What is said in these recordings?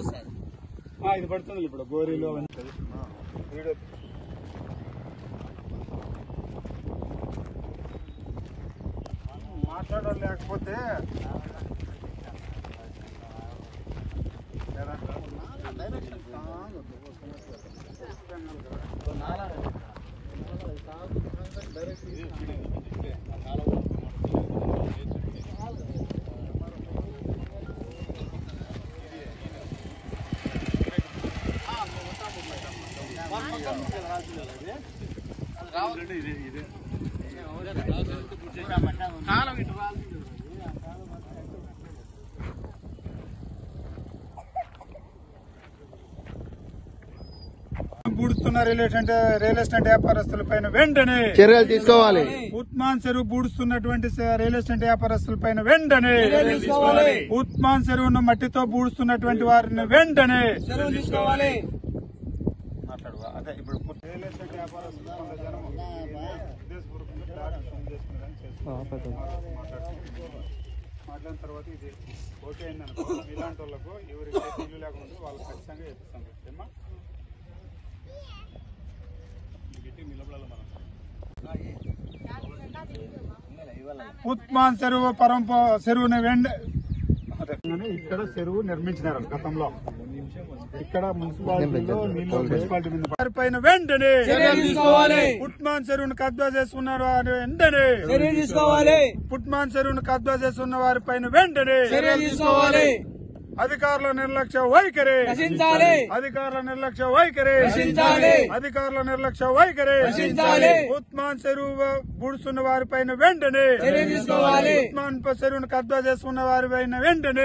ఆ, ఇది పడుతుంది ఇప్పుడు గోరీలు అవన్నీ వీడియో మాట్లాడడం లేకపోతే బూడుస్తున్న రియల్ ఎస్టేట్ రియల్ ఎస్టేట్ వ్యాపారస్తుల పైన వెంటనే చర్యలు తీసుకోవాలి ఉత్మాన్ చెరువు బూడుస్తున్నటువంటి స- రియల్ ఎస్టేట్ వ్యాపారస్తుల పైన వెంటనే ఉత్మాన్ చెరువును మట్టితో బూడుస్తున్నటువంటి వారిని వెంటనే మాట్లాడు అదే ఇప్పుడు రియల్ ఎస్టేట్ వ్యాపారస్తులు కొంత జనం ఉద్దేశపూర్వకంగా ప్లాట్ సొమ్ము చేసుకునేదాన్ని చేస్తున్నారు. మాట్లాడుతున్నారు. మాట్లాడిన తర్వాత ఇది ఓకే అయింది అనుకో ఇలాంటి వాళ్ళకు ఎవరికైతే ఇల్లు లేకుండా వాళ్ళు ఖచ్చితంగా చేపిస్తాం ఏమా ఉత్మాన్ చెరువు పరంప చెరువుని వెండ అదే. ఇక్కడ చెరువు నిర్మించినారు గతంలో ఇక్కడ మున్సిపాలిటీలో నీళ్లు మున్సిపాలిటీ మీద వారిపైన వెంటనే ఉత్మాన్ చెరువును కబ్జా చేసుకున్నారు వారు వెంటనే ఉత్మాన్ చెరువును కబ్జా చేసుకున్న వారిపైన వెంటనే అధికారుల నిర్లక్ష్య వైఖరి అధికారుల నిర్లక్ష్య వైఖరి అధికారుల నిర్లక్ష్య వైఖరి ఉత్మాన్ చెరువు బుడుస్తున్న వారిపైన వెంటనే ఉత్మాన్ చెరువును కబ్జా చేసుకున్న వారిపైన వెంటనే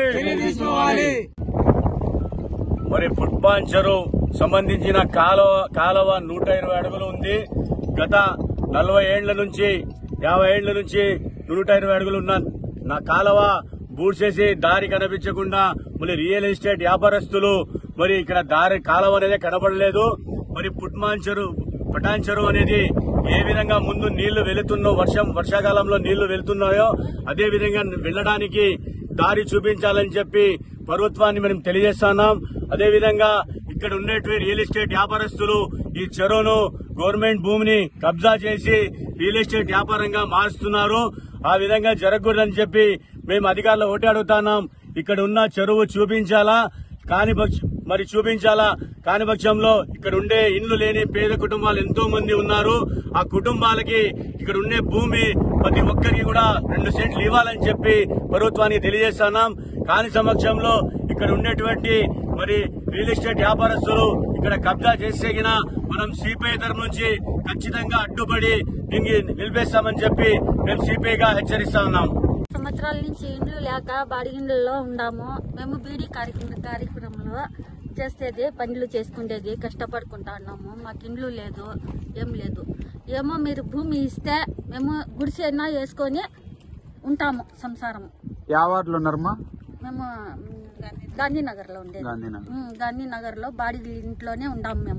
మరి ఫుట్బాల్ చెరువు సంబంధించిన కాలువ కాలువ నూట ఇరవై అడుగులు ఉంది గత నలభై ఏండ్ల నుంచి యాభై ఏండ్ల నుంచి నూట ఇరవై అడుగులు ఉన్న నా కాలువ బూడ్చేసి దారి కనిపించకుండా మరి రియల్ ఎస్టేట్ వ్యాపారస్తులు మరి ఇక్కడ దారి కాలువ అనేది కనబడలేదు మరి పుట్మాన్ చెరువు పటాన్ చెరువు అనేది ఏ విధంగా ముందు నీళ్లు వెళుతున్నో వర్షం వర్షాకాలంలో నీళ్లు వెళ్తున్నాయో అదే విధంగా వెళ్ళడానికి దారి చూపించాలని చెప్పి ప్రభుత్వాన్ని మనం తెలియజేస్తున్నాం అదే విధంగా ఇక్కడ ఉండేటువంటి రియల్ ఎస్టేట్ వ్యాపారస్తులు ఈ చెరువును గవర్నమెంట్ భూమిని కబ్జా చేసి రియల్ ఎస్టేట్ వ్యాపారంగా మారుస్తున్నారు ఆ విధంగా జరగకూడదని చెప్పి మేము అధికారులు ఒకటి అడుగుతున్నాం ఇక్కడ ఉన్న చెరువు చూపించాలా కాని పక్ష మరి చూపించాలా కాని పక్షంలో ఇక్కడ ఉండే ఇండ్లు లేని పేద కుటుంబాలు ఎంతో మంది ఉన్నారు ఆ కుటుంబాలకి ఇక్కడ ఉండే భూమి ప్రతి ఒక్కరికి కూడా రెండు సెంట్లు ఇవ్వాలని చెప్పి ప్రభుత్వానికి తెలియజేస్తున్నాం కాని సమక్షంలో ఇక్కడ ఉండేటువంటి మరి రియల్ ఎస్టేట్ వ్యాపారస్తులు ఇక్కడ కబ్జా చేసేగిన మనం సిపిఐ తరఫు నుంచి ఖచ్చితంగా అడ్డుపడి దీనికి నిలిపేస్తామని చెప్పి మేము సిపిఐగా హెచ్చరిస్తా ఉన్నాం సంవత్సరాల నుంచి ఇండ్లు లేక బాడిగిండ్లలో ఉండాము మేము బీడీ కార్యక్రమం కార్యక్రమంలో చేసేది పనులు చేసుకునేది కష్టపడుకుంటా ఉన్నాము మాకు ఇండ్లు లేదు ఏం లేదు ఏమో మీరు భూమి ఇస్తే మేము గుడిసెనా వేసుకొని ఉంటాము సంసారం యావార్డులు ఉన్నారమ్మా మేము గాంధీనగర్ లో ఉండేది గాంధీనగర్ ఉమ్, గాంధీనగర్ లో బాడీ ఇంట్లోనే ఉండాము మేము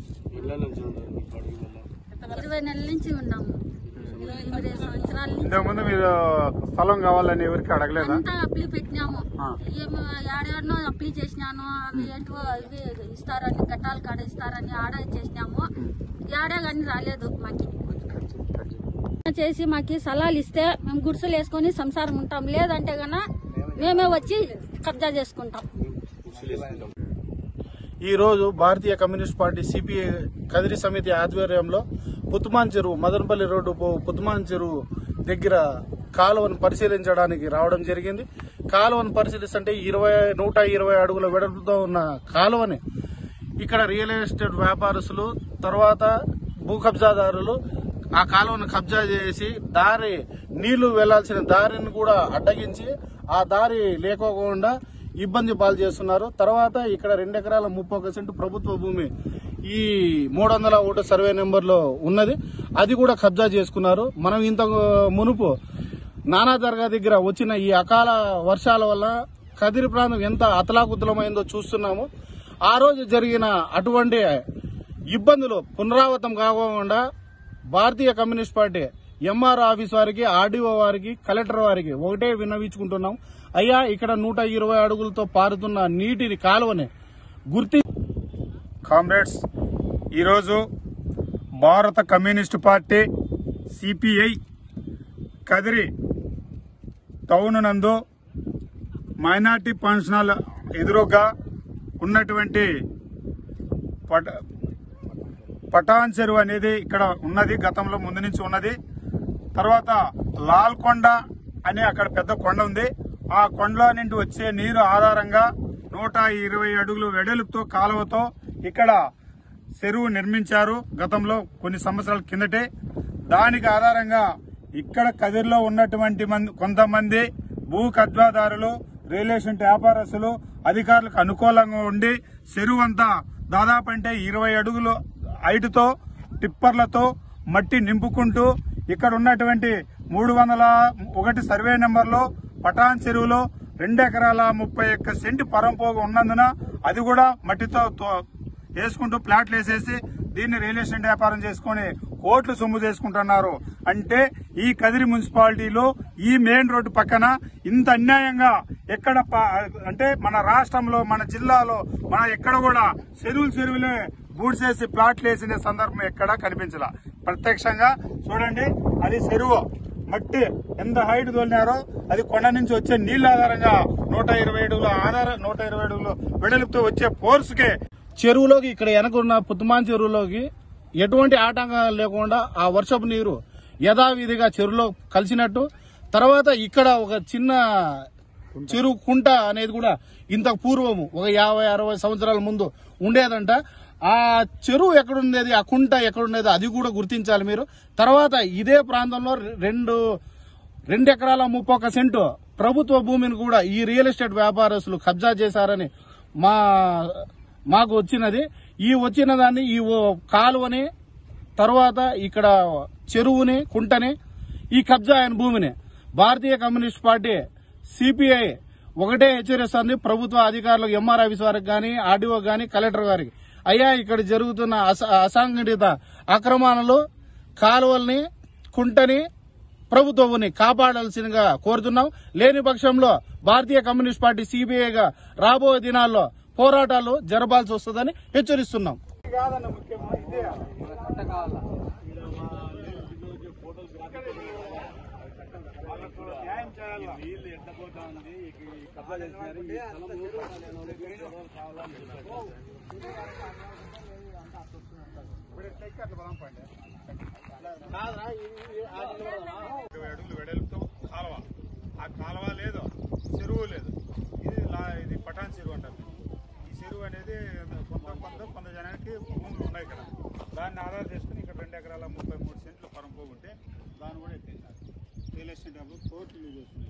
ఇరవై నెలల నుంచి ఉన్నాము ఇరవై సంవత్సరాల నుంచి ఇంతకుముందు మీరు స్థలం కావాలని ఎవరికి అడగలేదా అంతా అప్లై పెట్టినాము ఆ. ఏమో ఏడాడనో అప్లై చేసినాను అవి ఏంటో ఇవి ఇస్తారని గట్టాల కాడ ఇస్తారని ఆడ చేసినాము ఏడా కానీ రాలేదు మాకి చేసి మాకి సలాలు ఇస్తే మేము గుడిసెలు వేసుకొని సంసారం ఉంటాం లేదంటే గన మేమే వచ్చి కబ్జా చేసుకుంటాం ఈ రోజు భారతీయ కమ్యూనిస్ట్ పార్టీ సిపిఐ కదిరి సమితి ఆధ్వర్యంలో పుత్మాన్ చెరువు మదనపల్లి రోడ్డు పో- పుత్మాన్ చెరువు దగ్గర కాలువను పరిశీలించడానికి రావడం జరిగింది కాలువను పరిశీలిస్తుంటే ఇరవై నూట ఇరవై అడుగుల వెడల్పుతో ఉన్న కాలువని ఇక్కడ రియల్ ఎస్టేట్ వ్యాపారస్తులు తర్వాత భూ కబ్జాదారులు ఆ కాలువను కబ్జా చేసి దారి నీళ్లు వెళ్లాల్సిన దారిని కూడా అడ్డగించి ఆ దారి లేకోకుండా ఇబ్బంది పాలు చేస్తున్నారు తర్వాత ఇక్కడ రెండు ఎకరాల ముప్పై ఒక సెంటు ప్రభుత్వ భూమి ఈ మూడు వందల ఒకటి సర్వే నెంబర్ లో ఉన్నది అది కూడా కబ్జా చేసుకున్నారు మనం ఇంత మునుపు నానా దర్గా దగ్గర వచ్చిన ఈ అకాల వర్షాల వల్ల కదిరి ప్రాంతం ఎంత అతలాకుతలమైందో చూస్తున్నాము ఆ రోజు జరిగిన అటువంటి ఇబ్బందులు పునరావృతం కాకుండా భారతీయ కమ్యూనిస్ట్ పార్టీ ఎంఆర్ ఆఫీస్ వారికి ఆర్డీఓ వారికి కలెక్టర్ వారికి ఒకటే విన్నవించుకుంటున్నాం అయ్యా ఇక్కడ నూట ఇరవై అడుగులతో పారుతున్న నీటిని కాలువని గుర్తి కామ్రేడ్స్ ఈరోజు భారత communist party CPI Kadiri town నందు మైనార్టీ ఫంక్షనల్ ఎదురుగా ఉన్నటువంటి పట పటాన్ చెరువు అనేది ఇక్కడ ఉన్నది గతంలో ముందు నుంచి ఉన్నది తర్వాత లాల్ కొండ అనే అక్కడ పెద్ద కొండ ఉంది ఆ కొండలో నుండి వచ్చే నీరు ఆధారంగా నూట ఇరవై అడుగులు వెడల్పుతో కాలువతో ఇక్కడ చెరువు నిర్మించారు గతంలో కొన్ని సంవత్సరాల కిందటే దానికి ఆధారంగా ఇక్కడ కదిరిలో ఉన్నటువంటి మంది కొంతమంది భూ కబ్జాదారులు రియల్ ఎస్టేట్ వ్యాపారస్తులు అధికారులకు అనుకూలంగా ఉండి చెరువు అంతా దాదాపు అంటే ఇరవై అడుగులు హైటుతో టిప్పర్లతో మట్టి నింపుకుంటూ ఇక్కడ ఉన్నటువంటి మూడు వందల ఒకటి సర్వే నెంబర్లో పటాన్ చెరువులో రెండు ఎకరాల ముప్పై ఒక్క సెంటు పరంపోగు ఉన్నందున అది కూడా మట్టితో తో- వేసుకుంటూ ప్లాట్లు వేసేసి దీన్ని రియల్ ఎస్టేట్ వ్యాపారం చేసుకుని కోట్లు సొమ్ము చేసుకుంటున్నారు అంటే ఈ కదిరి మున్సిపాలిటీలో ఈ మెయిన్ రోడ్డు పక్కన ఇంత అన్యాయంగా ఎక్కడ ప- అంటే మన రాష్ట్రంలో మన జిల్లాలో మన ఎక్కడ కూడా చెరువులు చెరువులే బూడ్చేసి ప్లాట్లు వేసిన సందర్భం ఎక్కడా కనిపించలా ప్రత్యక్షంగా చూడండి అది చెరువు మట్టి ఎంత హైట్ తోలినారో అది కొండ నుంచి వచ్చే నీళ్ళ ఆధారంగా నూట ఇరవై అడుగుల ఆధార నూట ఇరవై అడుగుల వెడల్పుతో వచ్చే ఫోర్స్కే చెరువులోకి ఇక్కడ వెనకున్న పుత్తమాన్ చెరువులోకి ఎటువంటి ఆటంకాలు లేకుండా ఆ వర్షపు నీరు యథావిధిగా చెరువులో కలిసినట్టు తర్వాత ఇక్కడ ఒక చిన్న చెరువు కుంట అనేది కూడా ఇంతకు పూర్వము ఒక యాభై అరవై సంవత్సరాల ముందు ఉండేదంట ఆ చెరువు ఎక్కడుండేది ఆ కుంట ఎక్కడుండేది అది కూడా గుర్తించాలి మీరు తర్వాత ఇదే ప్రాంతంలో రెండు రెండు ఎకరాల ముప్పొక్క సెంటు ప్రభుత్వ భూమిని కూడా ఈ రియల్ ఎస్టేట్ వ్యాపారస్తులు కబ్జా చేశారని మా మాకు వచ్చినది ఈ వచ్చిన దాన్ని ఈ ఓ- కాలువని తర్వాత ఇక్కడ చెరువుని కుంటని ఈ కబ్జా అయిన భూమిని భారతీయ కమ్యూనిస్ట్ పార్టీ సిపిఐ ఒకటే హెచ్చరిస్తుంది ప్రభుత్వ అధికారులకు ఎంఆర్ ఆఫీస్ వారికి కానీ ఆర్డీఓ గాని కలెక్టర్ గారికి అయ్యా ఇక్కడ జరుగుతున్న అస- అసంఘటిత అక్రమాలను కాలువల్ని కుంటని ప్రభుత్వాన్ని కాపాడాల్సిందిగా కోరుతున్నాం లేని పక్షంలో భారతీయ కమ్యూనిస్ట్ పార్టీ సిబిఐగా రాబోయే దినాల్లో పోరాటాలు జరపాల్సి వస్తుందని హెచ్చరిస్తున్నాం కాదన్న ముఖ్యం ఇదే వాళ్ళకు న్యాయం చేయాలా ఇప్పుడు ఎట్లెక్కి అట్లా బలం పండి ఇరవై అడుగులు వెడల్పుతో కాలువ ఆ కాలువ లేదు చెరువు లేదు ఇది లా- ఇది పటాన్ చెరువు అంటారు ఈ చెరువు అనేది కొంత కొంత కొంత జనానికి భూములు ఉన్నాయి ఇక్కడ దాన్ని ఆధారం చేసుకుని ఇక్కడ రెండు ఎకరాల ముప్పై మూడు సెంట్లు పొరం పోగుంటే దాన్ని కూడా ఎత్తేసారు రియల్ ఎస్టేట్ డబ్బులు కోర్టులు చేస్తున్నాయి